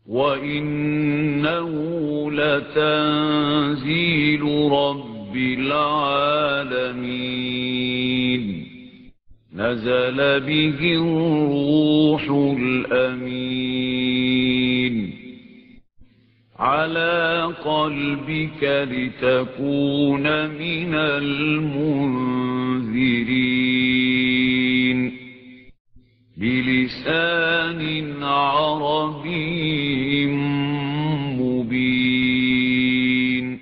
وإنه لتنزيل رب العالمين نزل به الروح الأمين على قلبك لتكون من المنذرين بلسان عربي مبين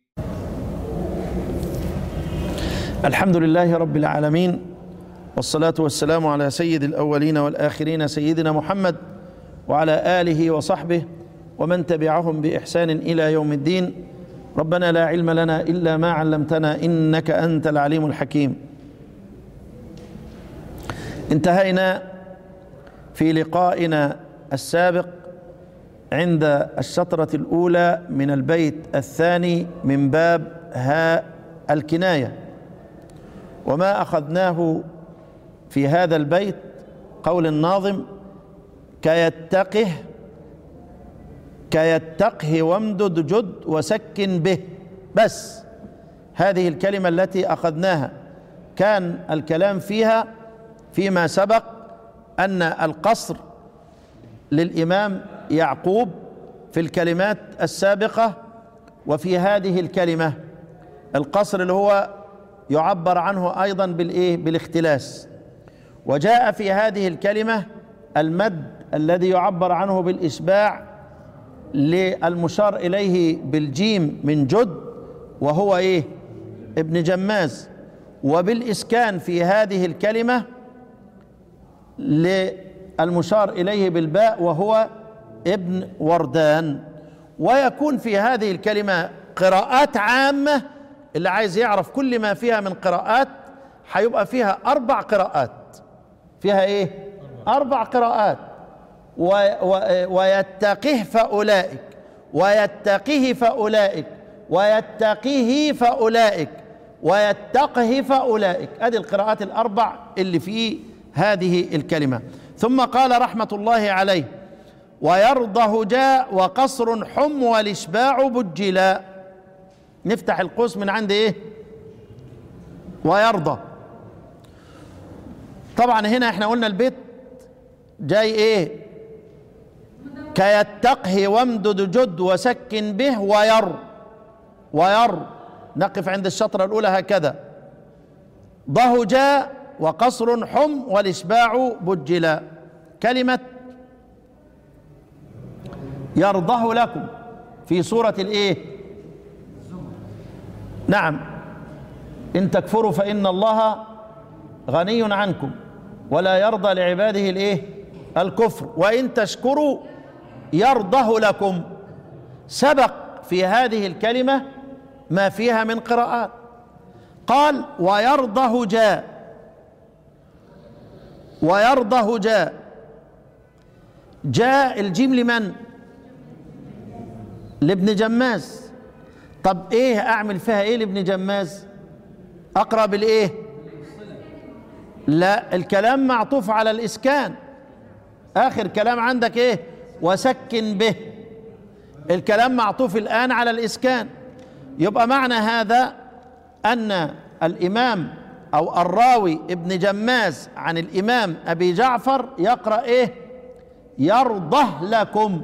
الحمد لله رب العالمين والصلاة والسلام على سيد الأولين والآخرين سيدنا محمد وعلى آله وصحبه ومن تبعهم بإحسان إلى يوم الدين ربنا لا علم لنا إلا ما علمتنا إنك أنت العليم الحكيم انتهينا في لقائنا السابق عند الشطرة الأولى من البيت الثاني من باب هاء الكناية وما أخذناه في هذا البيت قول الناظم كيتقه كيتقه وامدد جد وسكن به بس هذه الكلمة التي أخذناها كان الكلام فيها فيما سبق أن القصر للإمام يعقوب في الكلمات السابقة وفي هذه الكلمة القصر اللي هو يعبر عنه أيضا بالإيه بالاختلاس وجاء في هذه الكلمة المد الذي يعبر عنه بالإشباع للمشار إليه بالجيم من جد وهو إيه ابن جماز وبالإسكان في هذه الكلمة للمشار إليه بالباء وهو ابن وردان ويكون في هذه الكلمة قراءات عامة اللي عايز يعرف كل ما فيها من قراءات هيبقى فيها أربع قراءات فيها إيه أربع قراءات و و ويتقه فأولئك ويتقه فأولئك ويتقيه فأولئك ويتقه فأولئك هذه القراءات الأربع اللي في هذه الكلمة ثم قال رحمة الله عليه ويرضه جاء وقصر حم والإشباع بجلا نفتح القوس من عند ايه ويرضى طبعا هنا احنا قلنا البيت جاي ايه كيتقه وامدد جد وسكن به وير وير نقف عند الشطرة الأولى هكذا ضهجا وقصر حم والإشباع بجلا كلمة يرضه لكم في سورة الإيه نعم إن تكفروا فإن الله غني عنكم ولا يرضى لعباده الإيه الكفر وإن تشكروا يرضه لكم سبق في هذه الكلمة ما فيها من قراءات قال ويرضه جاء ويرضه جاء جاء الجيم لمن لابن جماز طب ايه اعمل فيها ايه لابن جماز اقرا بالايه لا الكلام معطوف على الاسكان اخر كلام عندك ايه وسكن به الكلام معطوف الان على الاسكان يبقى معنى هذا ان الامام او الراوي ابن جماز عن الامام ابي جعفر يقرا ايه يرضه لكم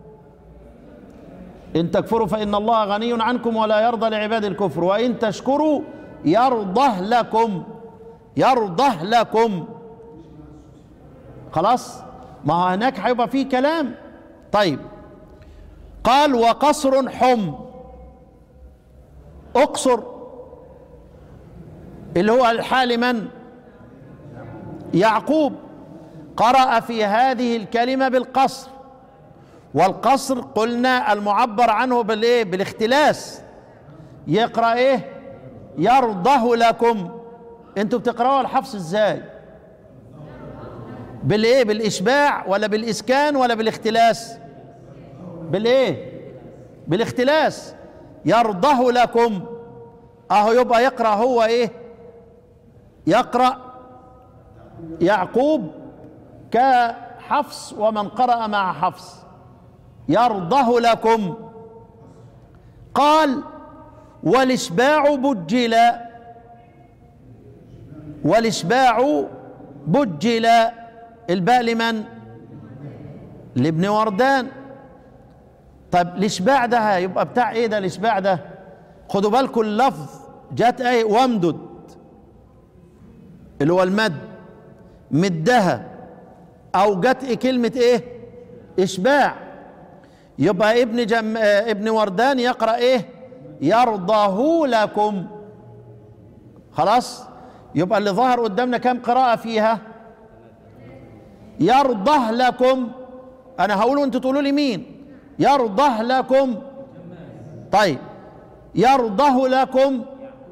ان تكفروا فان الله غني عنكم ولا يرضى لعباد الكفر وان تشكروا يرضه لكم يرضه لكم خلاص ما هو هناك هيبقى فيه كلام طيب قال وقصر حم اقصر اللي هو الحال من يعقوب قرأ في هذه الكلمة بالقصر والقصر قلنا المعبر عنه بالايه بالاختلاس يقرأ ايه يرضه لكم انتوا بتقرأوا الحفص ازاي بالايه بالاشباع ولا بالاسكان ولا بالاختلاس بالايه بالاختلاس يرضه لكم اهو يبقى يقرا هو ايه يقرا يعقوب كحفص ومن قرأ مع حفص يرضه لكم قال والاشباع بجل والاشباع بجل الباء لمن لابن وردان طب الاشباع ده يبقى بتاع ايه ده الاشباع ده خدوا بالكم اللفظ جت ايه وامدد اللي هو المد مدها او جت إيه كلمه ايه اشباع يبقى ابن جم... آه، ابن وردان يقرا ايه يرضاه لكم خلاص يبقى اللي ظهر قدامنا كم قراءه فيها يرضه لكم انا هقول وانتوا تقولوا لي مين يرضه لكم طيب يرضه لكم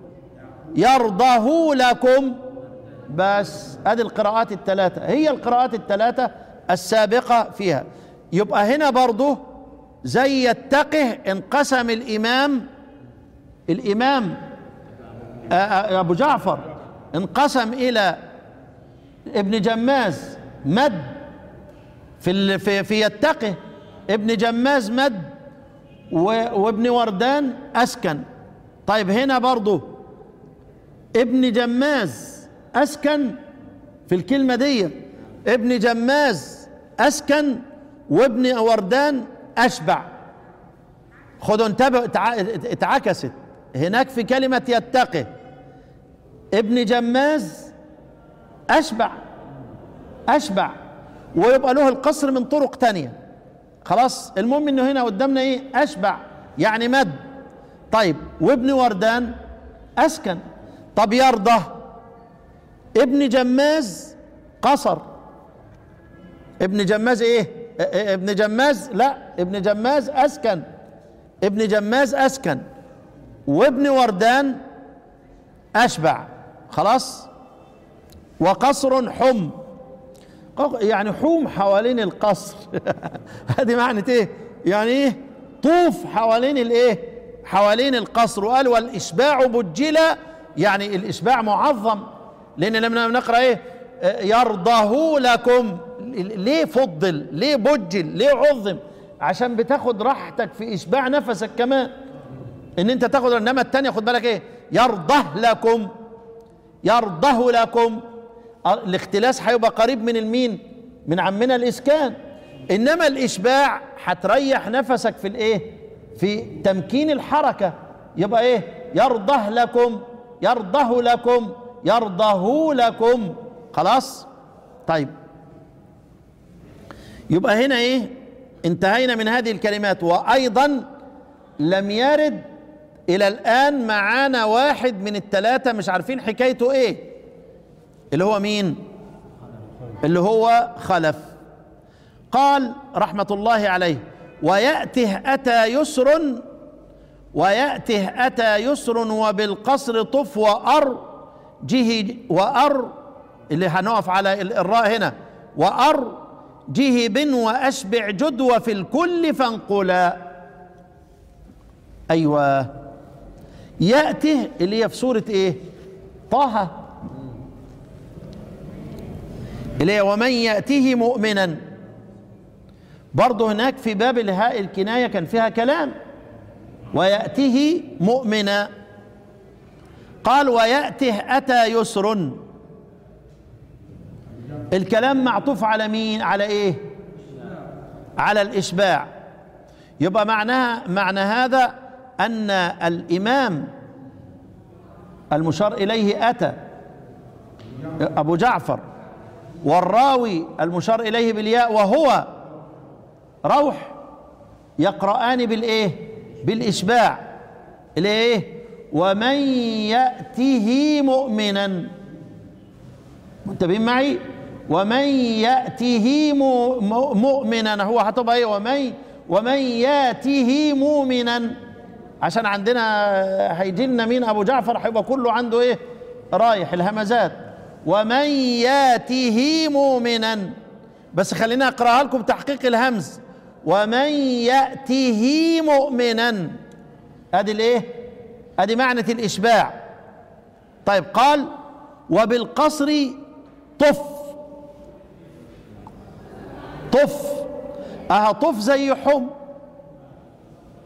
يرضه لكم بس ادي القراءات الثلاثه هي القراءات الثلاثه السابقه فيها يبقى هنا برضه زي يتقه انقسم الامام الامام آه، آه، ابو جعفر انقسم الى ابن جماز مد في ال- في في يتقه ابن جماز مد و- وابن وردان اسكن طيب هنا برضه ابن جماز اسكن في الكلمه دي ابن جماز اسكن وابن وردان اشبع خدوا انتبهوا اتع- اتعكست هناك في كلمه يتقي ابن جماز اشبع اشبع ويبقى له القصر من طرق تانية خلاص المهم انه هنا قدامنا ايه اشبع يعني مد طيب وابن وردان اسكن طب يرضى ابن جماز قصر ابن جماز ايه اه اه ابن جماز لا ابن جماز اسكن ابن جماز اسكن وابن وردان اشبع خلاص وقصر حم يعني حوم حوالين القصر هذه معنى ايه يعني ايه طوف حوالين الايه حوالين القصر وقال والاشباع بجل يعني الاشباع معظم لان لما نقرا ايه آه، يرضاه لكم ليه فضل ليه بجل ليه عظم عشان بتاخد راحتك في اشباع نفسك كمان ان انت تاخد انما التانية خد بالك ايه يرضه لكم يرضه لكم الاختلاس هيبقى قريب من المين من عمنا الاسكان انما الاشباع هتريح نفسك في الايه في تمكين الحركه يبقى ايه يرضه لكم يرضه لكم يرضه لكم خلاص طيب يبقى هنا ايه انتهينا من هذه الكلمات وايضا لم يرد الى الان معانا واحد من الثلاثه مش عارفين حكايته ايه اللي هو مين اللي هو خلف قال رحمه الله عليه وياته اتى يسر وياته اتى يسر وبالقصر طف وار جه وار اللي هنقف على الراء هنا وار جهب واشبع جدوى في الكل فانقلا ايوه ياته اللي هي في سوره ايه طه اللي هي ومن ياته مؤمنا برضه هناك في باب الهاء الكنايه كان فيها كلام وياته مؤمنا قال وياته اتى يسر الكلام معطوف على مين على ايه على الاشباع يبقى معناها معنى هذا ان الامام المشار اليه اتى ابو جعفر والراوي المشار اليه بالياء وهو روح يقرآن بالايه بالاشباع الايه ومن ياته مؤمنا منتبهين معي ومن ياته مؤمنا هو هتبقى ايه ومن ومن ياته مؤمنا عشان عندنا هيجي لنا مين ابو جعفر هيبقى كله عنده ايه رايح الهمزات ومن ياته مؤمنا بس خلينا اقراها لكم تحقيق الهمز ومن ياته مؤمنا ادي الايه ادي معنى الاشباع طيب قال وبالقصر طف طف اه طف زي حم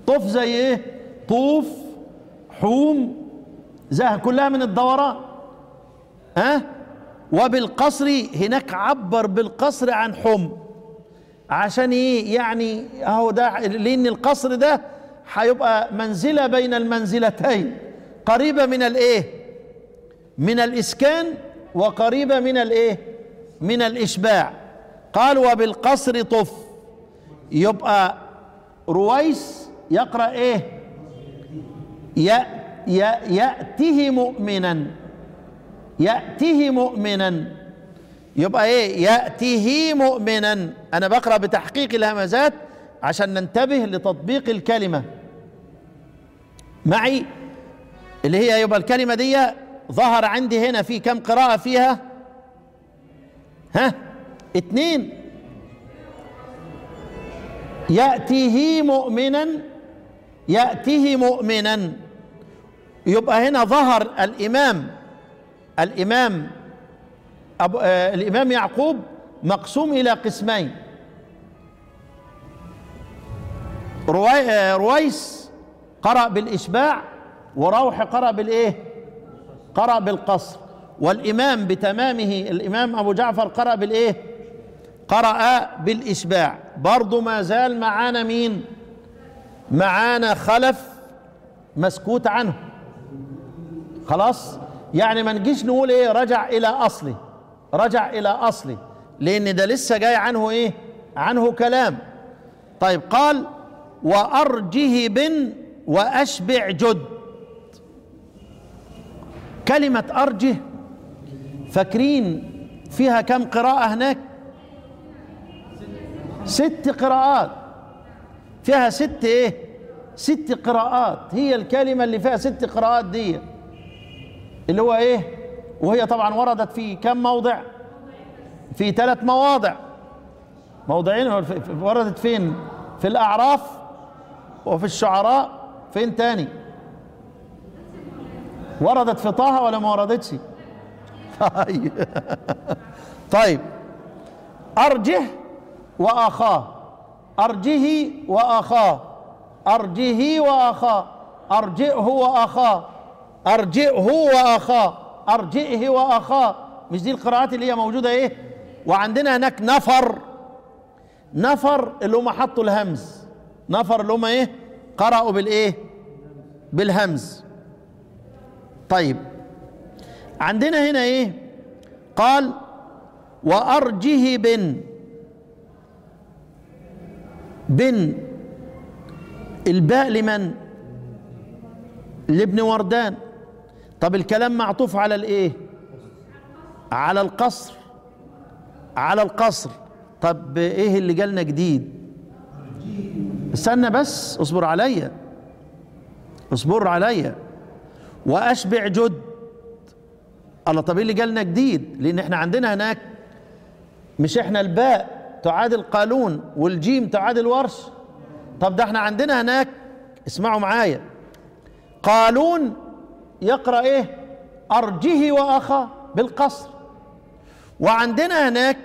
طف زي ايه طوف حوم زها كلها من الدوران ها وبالقصر هناك عبر بالقصر عن حم عشان ايه يعني اهو ده لان القصر ده هيبقى منزله بين المنزلتين قريبه من الايه من الاسكان وقريبه من الايه من الاشباع قال وبالقصر طف يبقى رويس يقرا ايه يأ يأ يأته مؤمنا يأته مؤمنا يبقى ايه يأته مؤمنا انا بقرأ بتحقيق الهمزات عشان ننتبه لتطبيق الكلمة معي اللي هي يبقى الكلمة دي ظهر عندي هنا في كم قراءة فيها ها اتنين يأتيه مؤمنا يأتيه مؤمنا يبقى هنا ظهر الإمام الإمام أبو آه الإمام يعقوب مقسوم إلى قسمين روي آه رويس قرأ بالإشباع وروح قرأ بالإيه؟ قرأ بالقصر والإمام بتمامه الإمام أبو جعفر قرأ بالإيه؟ قرأ بالإشباع برضو ما زال معانا مين؟ معانا خلف مسكوت عنه خلاص يعني ما نجيش نقول ايه رجع الى اصله رجع الى اصله لان ده لسه جاي عنه ايه عنه كلام طيب قال وارجه بن واشبع جد كلمة ارجه فاكرين فيها كم قراءة هناك ست قراءات فيها ست ايه ست قراءات هي الكلمة اللي فيها ست قراءات دي اللي هو ايه وهي طبعا وردت في كم موضع في ثلاث مواضع موضعين وردت فين في الاعراف وفي الشعراء فين تاني وردت في طه ولا ما وردتش طيب طيب ارجه واخاه ارجه واخاه ارجه واخاه ارجئه واخاه ارجئه واخاه ارجئه واخاه مش دي القراءات اللي هي موجوده ايه وعندنا هناك نفر نفر اللي هم حطوا الهمز نفر اللي هم ايه قرأوا بالايه بالهمز طيب عندنا هنا ايه قال وارجه بن بن الباء لمن لابن وردان طب الكلام معطوف على الايه على القصر على القصر طب ايه اللي جالنا جديد استنى بس اصبر عليا اصبر عليا واشبع جد الله طب ايه اللي جالنا جديد لان احنا عندنا هناك مش احنا الباء تعادل قالون والجيم تعادل ورش طب ده احنا عندنا هناك اسمعوا معايا قالون يقرا ايه ارجه واخاه بالقصر وعندنا هناك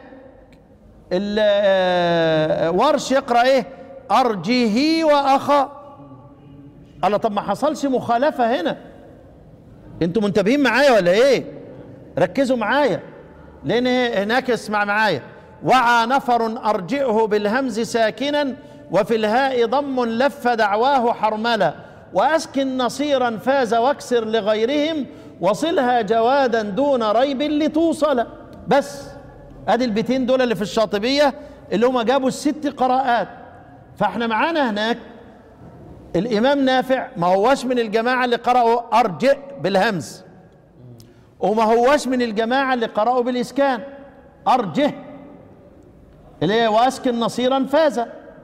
ورش يقرا ايه ارجه واخاه الله طب ما حصلش مخالفه هنا انتوا منتبهين معايا ولا ايه ركزوا معايا لان هناك اسمع معايا وعى نفر ارجئه بالهمز ساكنا وفي الهاء ضم لف دعواه حرملا واسكن نصيرا فاز واكسر لغيرهم وصلها جوادا دون ريب لتوصل بس ادي البيتين دول اللي في الشاطبيه اللي هم جابوا الست قراءات فاحنا معانا هناك الامام نافع ما هوش من الجماعه اللي قرأوا ارجئ بالهمز وما هوش من الجماعه اللي قرأوا بالاسكان ارجه اللي هي واسكن نصيرا فاز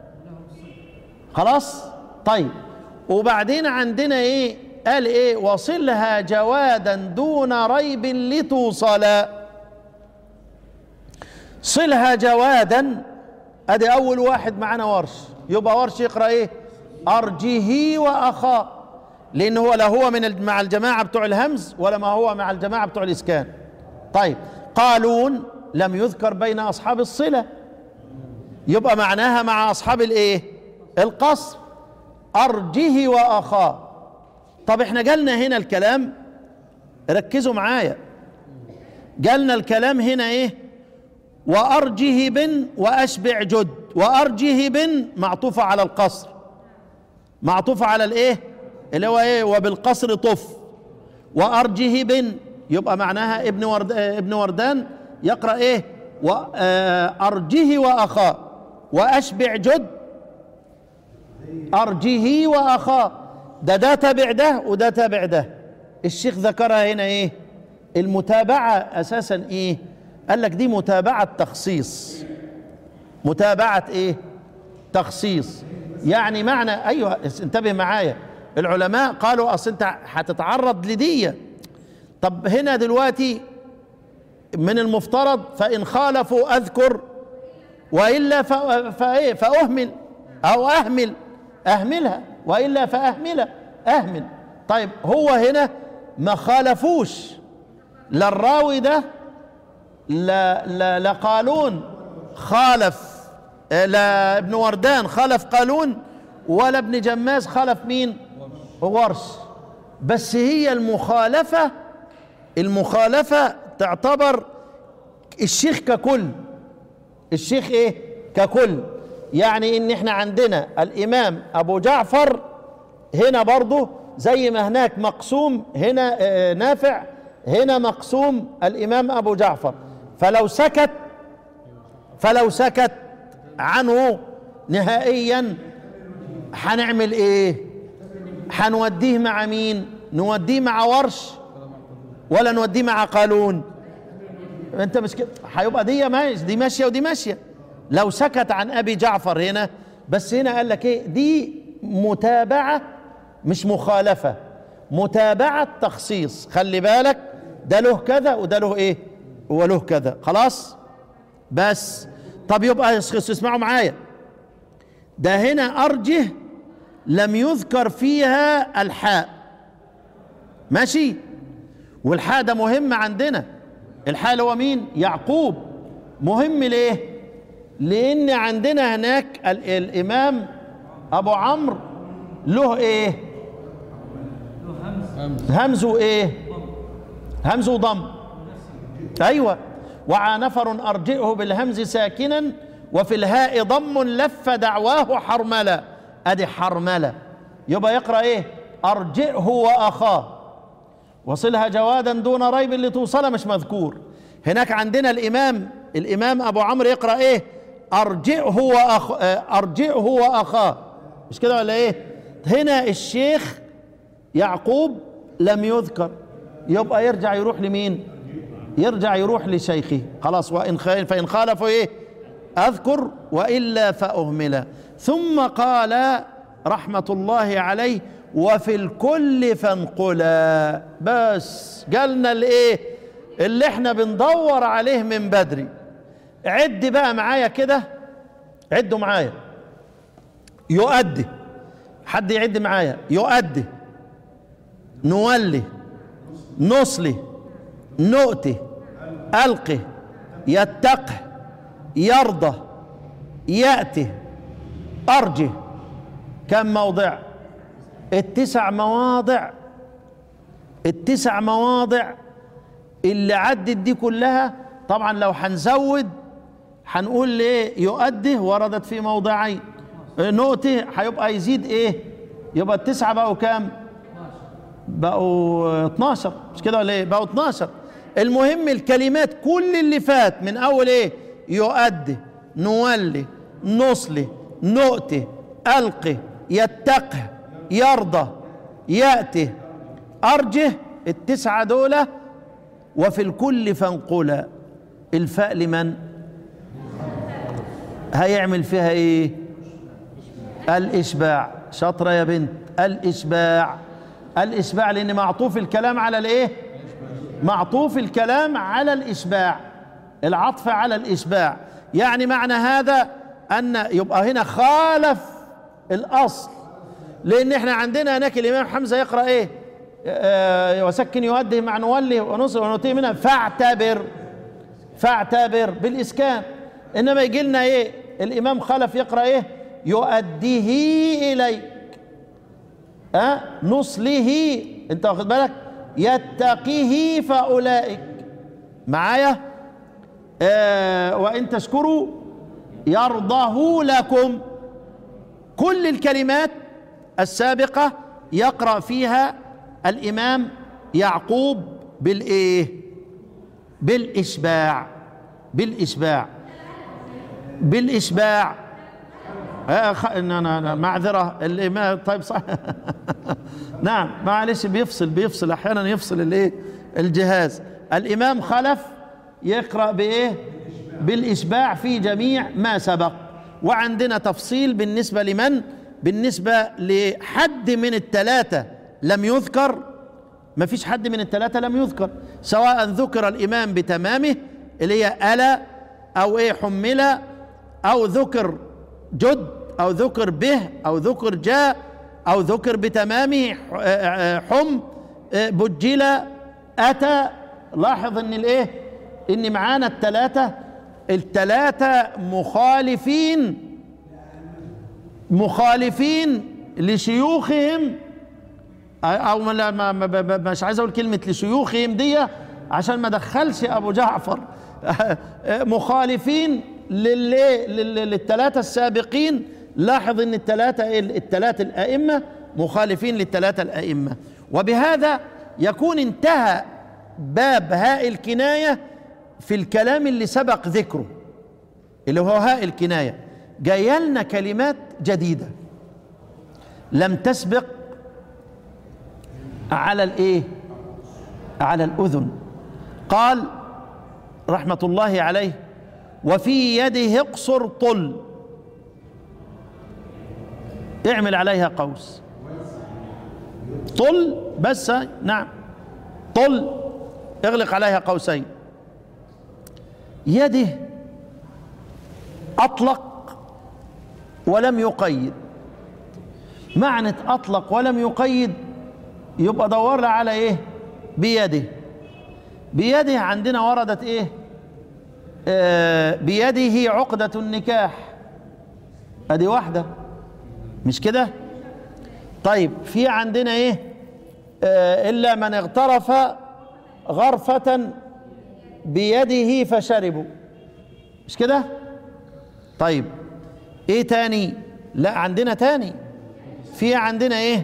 خلاص طيب وبعدين عندنا ايه قال ايه وصلها جوادا دون ريب لتوصلا صلها جوادا ادي اول واحد معانا ورش يبقى ورش يقرا ايه ارجه واخاه لان هو لا هو من مع الجماعه بتوع الهمز ولا ما هو مع الجماعه بتوع الاسكان طيب قالون لم يذكر بين اصحاب الصله يبقى معناها مع اصحاب الايه القصر أرجه وأخاه طب احنا جالنا هنا الكلام ركزوا معايا جالنا الكلام هنا ايه وأرجه بن وأشبع جد وأرجه بن معطوفة على القصر معطوفة على الايه اللي هو ايه وبالقصر طف وأرجه بن يبقى معناها ابن ورد ابن وردان يقرأ ايه وأرجه وأخاه وأشبع جد أرجه وأخاه ده ده تابع ده وده تابع ده الشيخ ذكرها هنا ايه المتابعة أساسا ايه قال لك دي متابعة تخصيص متابعة ايه تخصيص يعني معنى ايوه انتبه معايا العلماء قالوا اصل انت هتتعرض لدية طب هنا دلوقتي من المفترض فان خالفوا اذكر والا فايه فاهمل او اهمل اهملها والا فاهملها اهمل طيب هو هنا ما خالفوش لا الراوي ده لا لا لا قالون خالف لا ابن وردان خالف قالون ولا ابن جماز خالف مين ورش بس هي المخالفة المخالفة تعتبر الشيخ ككل الشيخ ايه ككل يعني ان احنا عندنا الامام ابو جعفر هنا برضه زي ما هناك مقسوم هنا آه نافع هنا مقسوم الامام ابو جعفر فلو سكت فلو سكت عنه نهائيا هنعمل ايه هنوديه مع مين نوديه مع ورش ولا نوديه مع قالون انت مش كده هيبقى دي ماشي دي ماشيه ودي ماشيه لو سكت عن ابي جعفر هنا بس هنا قال لك ايه دي متابعه مش مخالفه متابعه تخصيص خلي بالك ده له كذا وده له ايه وله كذا خلاص بس طب يبقى اسمعوا معايا ده هنا ارجه لم يذكر فيها الحاء ماشي والحاء ده مهم عندنا الحاء اللي هو مين يعقوب مهم ليه لان عندنا هناك ال الامام ابو عمرو له ايه همزه ايه همزه ضم ايوه وعى نفر ارجئه بالهمز ساكنا وفي الهاء ضم لف دعواه حرملا ادي حرمله يبقى يقرا ايه ارجئه واخاه وصلها جوادا دون ريب لتوصل مش مذكور هناك عندنا الامام الامام ابو عمرو يقرا ايه ارجئه واخ ارجئه واخاه مش كده ولا ايه هنا الشيخ يعقوب لم يذكر يبقى يرجع يروح لمين يرجع يروح لشيخه خلاص وان فان خالفوا ايه اذكر والا فاهمل ثم قال رحمه الله عليه وفي الكل فانقلا بس قالنا الايه اللي احنا بندور عليه من بدري عد بقى معايا كده عدوا معايا يؤدي حد يعد معايا يؤدي نولي نصلي نؤتي ألقي يتقه يرضى يأتي أرجه كم موضع التسع مواضع التسع مواضع اللي عدت دي كلها طبعا لو هنزود هنقول ايه يؤدي وردت في موضعين نؤتي هيبقى يزيد ايه يبقى التسعه بقوا كام بقوا 12 مش كده ولا ايه بقوا 12 المهم الكلمات كل اللي فات من اول ايه يؤدي نولي نصلي نؤتي القي يتقه يرضى ياتي ارجه التسعه دول وفي الكل فانقلا الفاء لمن هيعمل فيها ايه الاشباع شاطره يا بنت الاشباع الاشباع لان معطوف الكلام على الايه معطوف الكلام على الاشباع العطف على الاشباع يعني معنى هذا ان يبقى هنا خالف الاصل لان احنا عندنا هناك الامام حمزه يقرا ايه آه وسكن يؤدي مع نولي ونصر ونطيع منها فاعتبر فاعتبر بالاسكان انما يجي لنا ايه الامام خلف يقرا ايه يؤديه اليك أه نصله انت واخد بالك يتقيه فاولئك معايا آه وان تشكروا يرضه لكم كل الكلمات السابقه يقرا فيها الامام يعقوب بالايه بالاشباع بالاشباع بالاشباع آه خ... نا- نا- نا- معذره الامام طيب صح نعم معلش بيفصل بيفصل احيانا يفصل الايه الجهاز الامام خلف يقرا بايه بالاشباع في جميع ما سبق وعندنا تفصيل بالنسبه لمن بالنسبه لحد من الثلاثه لم يذكر ما فيش حد من الثلاثه لم يذكر سواء ذكر الامام بتمامه اللي هي الا او ايه حمل او ذكر جد او ذكر به او ذكر جاء او ذكر بتمامه ح- آه، آه، حم آه، بجل اتى لاحظ ان الايه ان معانا الثلاثه الثلاثه مخالفين مخالفين لشيوخهم او ما لا- ما ما- ما- مش عايز اقول كلمه لشيوخهم دي عشان ما ادخلش ابو جعفر مخالفين للي لل- للثلاثه السابقين لاحظ ان الثلاثه الثلاثه الائمه مخالفين للثلاثه الائمه وبهذا يكون انتهى باب هاء الكنايه في الكلام اللي سبق ذكره اللي هو هاء الكنايه جايه لنا كلمات جديده لم تسبق على الايه على الاذن قال رحمه الله عليه وفي يده اقصر طل اعمل عليها قوس طل بس نعم طل اغلق عليها قوسين يده اطلق ولم يقيد معنى اطلق ولم يقيد يبقى دورنا على ايه بيده بيده عندنا وردت ايه آه بيده عقدة النكاح ادي واحدة مش كده طيب في عندنا ايه آه الا من اغترف غرفة بيده فشربوا مش كده طيب ايه تاني لا عندنا تاني في عندنا ايه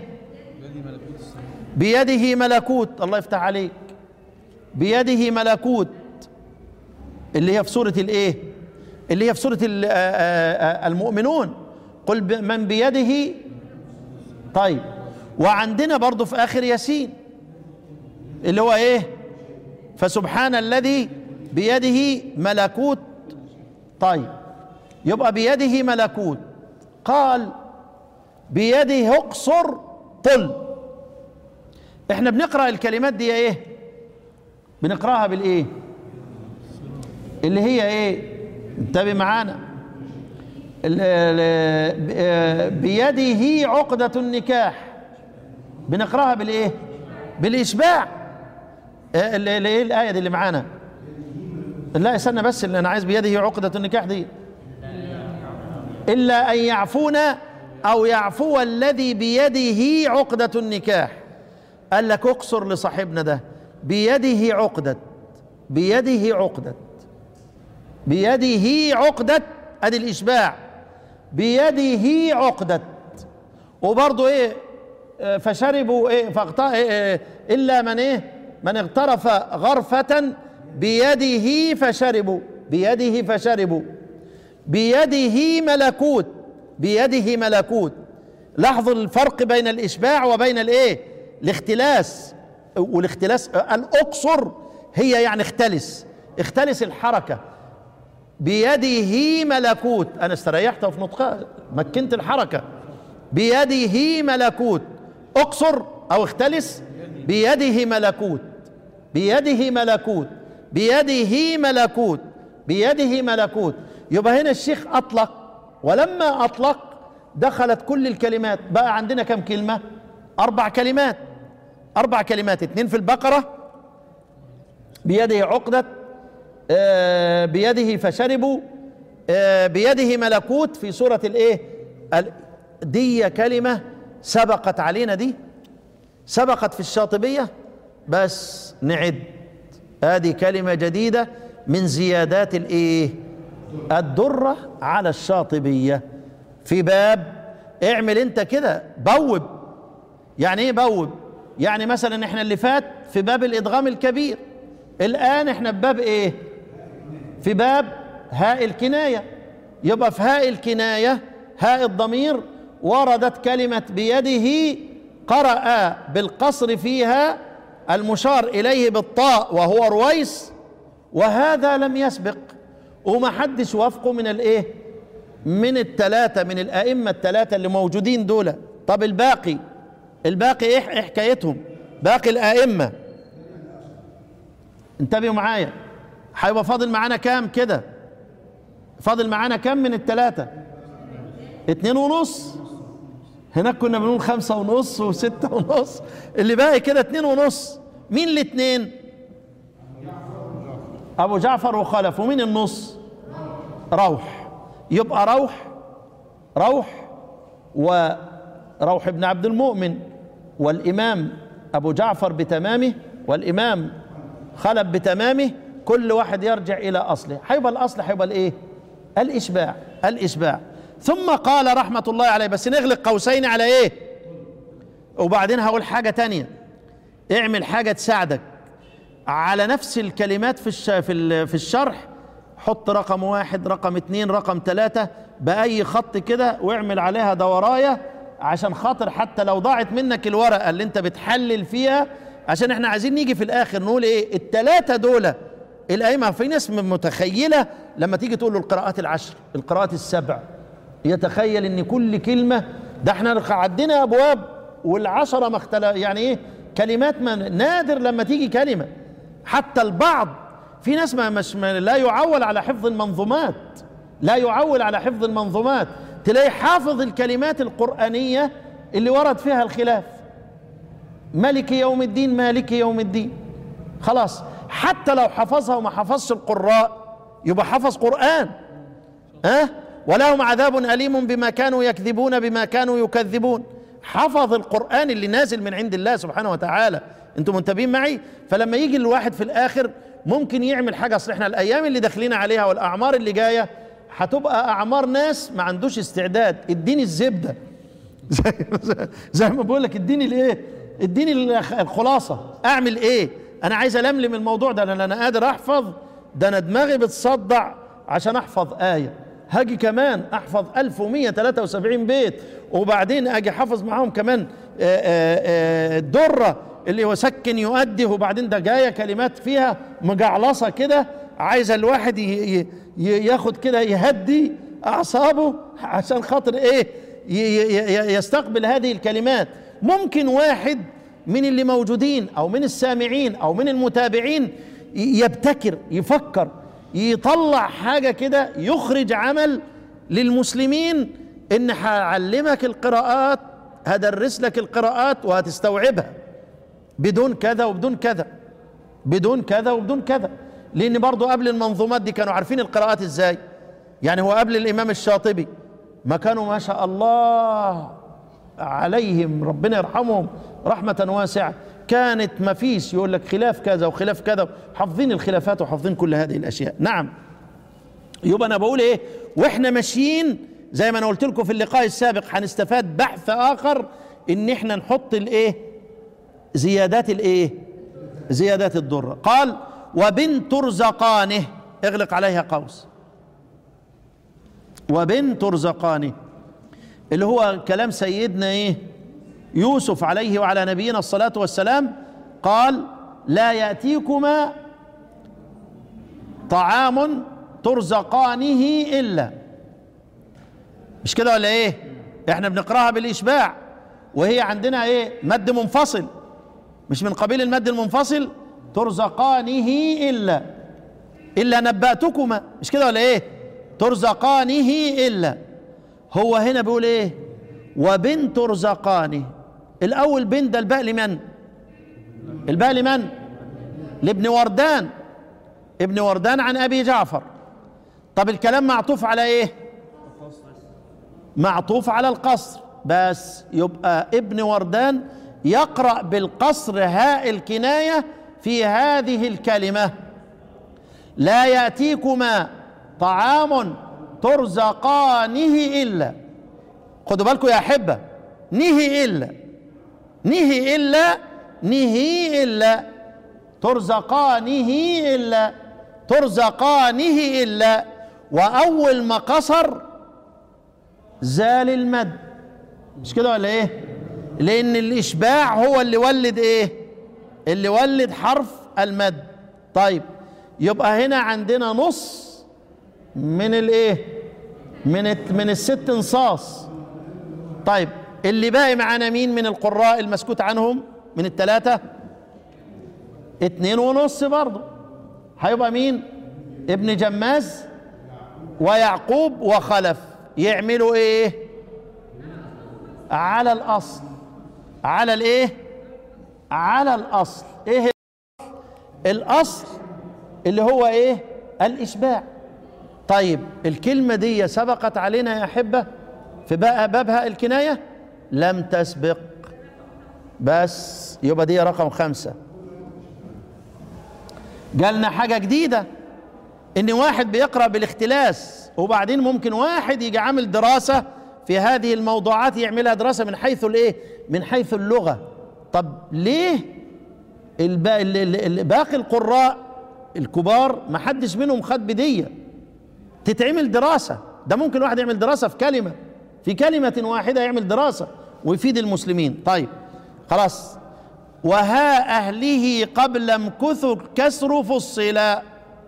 بيده ملكوت الله يفتح عليك بيده ملكوت اللي هي في سورة الايه اللي هي في سورة ال- آه، آه، آه، المؤمنون قل ب- من بيده طيب وعندنا برضو في آخر ياسين اللي هو ايه فسبحان الذي بيده ملكوت طيب يبقى بيده ملكوت قال بيده اقصر طل احنا بنقرا الكلمات دي ايه بنقراها بالايه اللي هي ايه انتبه معانا ال- ال- ب- بيده عقدة النكاح بنقراها بالايه بالاشباع إيه اللي اللي ايه الايه دي اللي معانا لا استنى بس اللي انا عايز بيده عقدة النكاح دي الا ان يعفون او يعفو الذي بيده عقدة النكاح قال لك اقصر لصاحبنا ده بيده عقدة بيده عقدة بيده عقدة ادي الاشباع بيده عقدة وبرضه ايه آه، فشربوا ايه فاغت... إيه إيه الا من ايه من اغترف غرفة بيده فشربوا بيده فشربوا بيده ملكوت بيده ملكوت لاحظوا الفرق بين الاشباع وبين الايه الاختلاس والاختلاس الاقصر هي يعني اختلس اختلس الحركه بيده ملكوت انا استريحت في نطقها مكنت الحركه بيده ملكوت اقصر او اختلس بيده ملكوت بيده ملكوت بيده ملكوت بيده ملكوت يبقى هنا الشيخ اطلق ولما اطلق دخلت كل الكلمات بقى عندنا كم كلمه اربع كلمات اربع كلمات اثنين في البقره بيده عقده آه، بيده فشربوا آه، بيده ملكوت في سورة الايه ال- دي كلمة سبقت علينا دي سبقت في الشاطبية بس نعد هذه كلمة جديدة من زيادات الايه الدرة على الشاطبية في باب اعمل انت كده بوب يعني ايه بوب يعني مثلا احنا اللي فات في باب الادغام الكبير الان احنا في باب ايه في باب هاء الكناية يبقى في هاء الكناية هاء الضمير وردت كلمة بيده قرأ بالقصر فيها المشار إليه بالطاء وهو رويس وهذا لم يسبق وما حدش وافقه من الايه من الثلاثة من الأئمة الثلاثة اللي موجودين دول طب الباقي الباقي ايه إيه حكايتهم باقي الأئمة انتبهوا معايا هيبقى فاضل معانا كام كده فاضل معانا كام من الثلاثة اتنين ونص هناك كنا بنقول خمسة ونص وستة ونص اللي باقي كده اتنين ونص مين الاتنين ابو جعفر وخلف ومين النص روح يبقى روح روح وروح ابن عبد المؤمن والامام ابو جعفر بتمامه والامام خلف بتمامه كل واحد يرجع الى اصله هيبقى الاصل هيبقى الايه الاشباع الاشباع ثم قال رحمه الله عليه بس نغلق قوسين على ايه وبعدين هقول حاجه تانية اعمل حاجه تساعدك على نفس الكلمات في الش... في ال- في الشرح حط رقم واحد رقم اتنين رقم تلاتة بأي خط كده واعمل عليها دوراية عشان خاطر حتى لو ضاعت منك الورقة اللي انت بتحلل فيها عشان احنا عايزين نيجي في الاخر نقول ايه التلاتة دول الأئمة في ناس متخيلة لما تيجي تقول له القراءات العشر القراءات السبع يتخيل ان كل كلمة ده احنا عدينا ابواب والعشرة ما اختلف يعني ايه كلمات ما نادر لما تيجي كلمة حتى البعض في ناس ما مش ما لا يعول على حفظ المنظومات لا يعول على حفظ المنظومات تلاقي حافظ الكلمات القرآنية اللي ورد فيها الخلاف ملك يوم الدين مالك يوم الدين خلاص حتى لو حفظها وما حفظش القراء يبقى حفظ قرآن ها أه؟ ولهم عذاب أليم بما كانوا يكذبون بما كانوا يكذبون حفظ القرآن اللي نازل من عند الله سبحانه وتعالى انتم منتبهين معي فلما يجي الواحد في الآخر ممكن يعمل حاجة اصل احنا الأيام اللي داخلين عليها والأعمار اللي جاية هتبقى أعمار ناس ما عندوش استعداد اديني الزبدة زي, زي ما بقول لك اديني الايه اديني الخلاصة اعمل ايه انا عايز الملم الموضوع ده انا انا قادر احفظ ده انا دماغي بتصدع عشان احفظ آية هاجي كمان احفظ 1173 بيت وبعدين اجي حافظ معاهم كمان آآ آآ الدره اللي هو سكن يؤدي وبعدين ده جايه كلمات فيها مجعلصه كده عايز الواحد ي- ي- ي- ياخد كده يهدي اعصابه عشان خاطر ايه ي- ي- ي- يستقبل هذه الكلمات ممكن واحد من اللي موجودين او من السامعين او من المتابعين ي- يبتكر يفكر يطلع حاجة كده يخرج عمل للمسلمين ان هعلمك القراءات هدرس لك القراءات وهتستوعبها بدون كذا وبدون كذا بدون كذا وبدون كذا لان برضو قبل المنظومات دي كانوا عارفين القراءات ازاي يعني هو قبل الامام الشاطبي ما كانوا ما شاء الله عليهم ربنا يرحمهم رحمة واسعة كانت ما فيش يقول لك خلاف كذا وخلاف كذا حافظين الخلافات وحافظين كل هذه الاشياء نعم يبقى انا بقول ايه واحنا ماشيين زي ما انا قلت لكم في اللقاء السابق هنستفاد بحث اخر ان احنا نحط الايه زيادات الايه زيادات الضرة قال وبنت رزقانه اغلق عليها قوس وبنت رزقانه اللي هو كلام سيدنا ايه يوسف عليه وعلى نبينا الصلاة والسلام قال لا يأتيكما طعام ترزقانه إلا مش كده ولا ايه احنا بنقراها بالإشباع وهي عندنا ايه مد منفصل مش من قبيل المد المنفصل ترزقانه إلا إلا نبأتكما مش كده ولا ايه ترزقانه إلا هو هنا بيقول ايه وبنت رزقانه الاول بنت ده الباء لمن الباء لمن لابن وردان ابن وردان عن ابي جعفر طب الكلام معطوف على ايه معطوف على القصر بس يبقى ابن وردان يقرأ بالقصر هاء الكناية في هذه الكلمة لا يأتيكما طعام ترزقانه إلا خدوا بالكم يا أحبة نهي إلا نهي إلا نهي إلا ترزقانه إلا ترزقانه إلا وأول ما قصر زال المد مش كده ولا إيه لأن الإشباع هو اللي ولد إيه اللي ولد حرف المد طيب يبقى هنا عندنا نص من الايه من الت- من الست انصاص طيب اللي باقي معانا مين من القراء المسكوت عنهم من الثلاثة اتنين ونص برضه هيبقى مين ابن جماز ويعقوب وخلف يعملوا ايه على الاصل على الايه على الاصل ايه الاصل اللي هو ايه الاشباع طيب الكلمة دي سبقت علينا يا أحبة في بقى بابها الكناية لم تسبق بس يبقى دي رقم خمسة جالنا حاجة جديدة إن واحد بيقرأ بالاختلاس وبعدين ممكن واحد يجي عامل دراسة في هذه الموضوعات يعملها دراسة من حيث الإيه؟ من حيث اللغة طب ليه البا- ال- ال- ال- باقي القراء الكبار ما حدش منهم خد بديه تتعمل دراسة ده ممكن واحد يعمل دراسة في كلمة في كلمة واحدة يعمل دراسة ويفيد المسلمين طيب خلاص وها أهله قبل امكث الكسر فصلا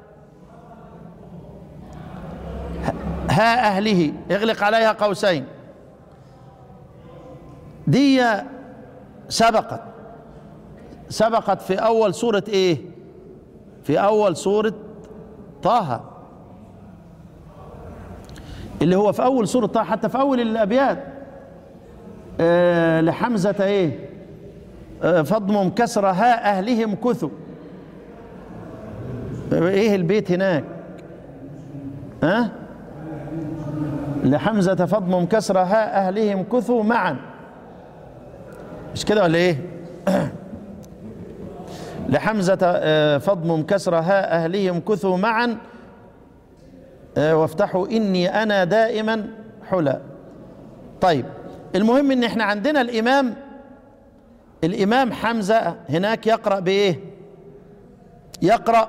ها أهله اغلق عليها قوسين دي سبقت سبقت في أول سورة إيه في أول سورة طه اللي هو في اول سوره طه حتى في اول الابيات آه لحمزه ايه آه فضمم كسر ها اهلهم كثوا آه، ايه البيت هناك ها أه؟ لحمزه فضمم كسر ها اهلهم كثوا معا مش كده ولا ايه لحمزه آه فضمم كسر ها اهلهم كثوا معا آه، وافتحوا اني انا دائما حلا طيب المهم ان احنا عندنا الامام الامام حمزه هناك يقرا بايه يقرا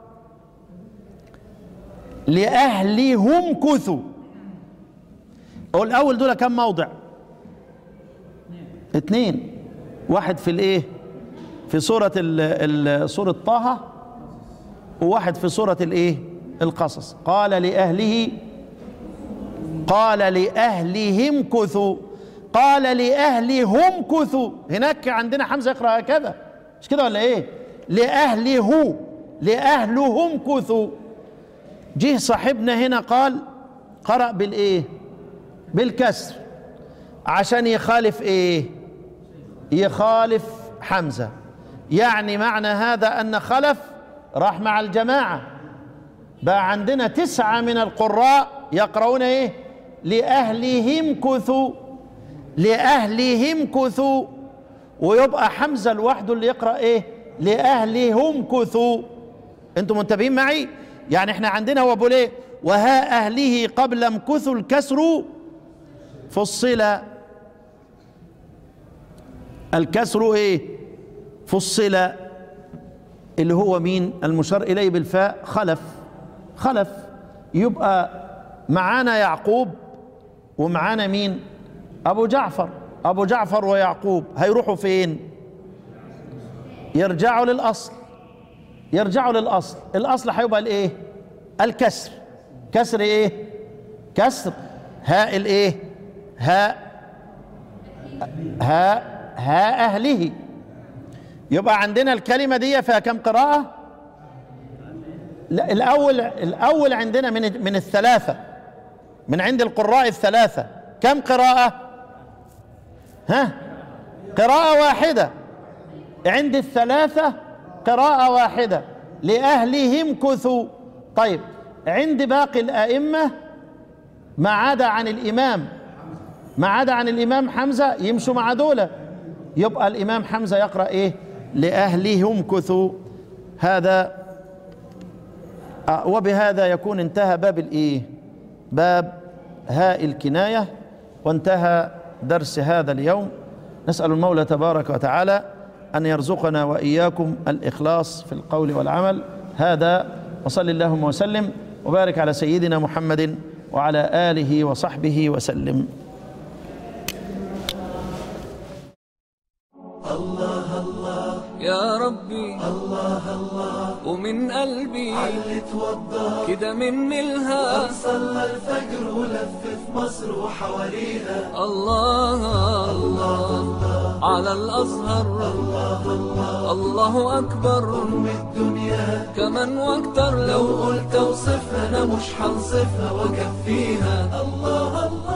لاهلهم كثوا هو الاول دول كم موضع اثنين واحد في الايه في سوره ال- ال- سوره طه وواحد في سوره الايه القصص قال لأهله قال لأهلهم كثوا قال لأهلهم كثوا هناك عندنا حمزة يقرأ هكذا مش كده ولا ايه لأهله لأهلهم كثوا جه صاحبنا هنا قال قرأ بالإيه بالكسر عشان يخالف إيه يخالف حمزة يعني معنى هذا أن خلف راح مع الجماعة بقى عندنا تسعة من القراء يقرؤون إيه لأهلهم كثوا لأهلهم كثوا ويبقى حمزة لوحده اللي يقرأ إيه لأهلهم كثوا أنتم منتبهين معي يعني احنا عندنا هو بيقول ايه وها أهله قبل امكثوا الكسر فصل الكسر ايه فصل اللي هو مين المشار اليه بالفاء خلف خلف يبقى معانا يعقوب ومعانا مين ابو جعفر ابو جعفر ويعقوب هيروحوا فين يرجعوا للاصل يرجعوا للاصل الاصل هيبقى الايه الكسر كسر ايه كسر هاء الايه هاء هاء هاء اهله يبقى عندنا الكلمه دي فيها كم قراءه لا الاول الاول عندنا من من الثلاثه من عند القراء الثلاثه كم قراءه ها قراءه واحده عند الثلاثه قراءه واحده لاهلهم كثوا طيب عند باقي الائمه ما عدا عن الامام ما عدا عن الإمام حمزة يمشوا مع دولة يبقى الإمام حمزة يقرأ إيه لأهلهم كثوا هذا آه، وبهذا يكون انتهى باب الإيه باب هاء الكناية وانتهى درس هذا اليوم نسأل المولى تبارك وتعالى أن يرزقنا وإياكم الإخلاص في القول والعمل هذا وصل اللهم وسلم وبارك على سيدنا محمد وعلى آله وصحبه وسلم يا ربي الله الله ومن قلبي علي توضى كده من ملها صلى الفجر ولف في مصر وحواليها الله الله على الأزهر الله الله الله أكبر أم الدنيا كمان واكتر لو لو قلت اوصفها انا مش هنصفها واكفيها الله الله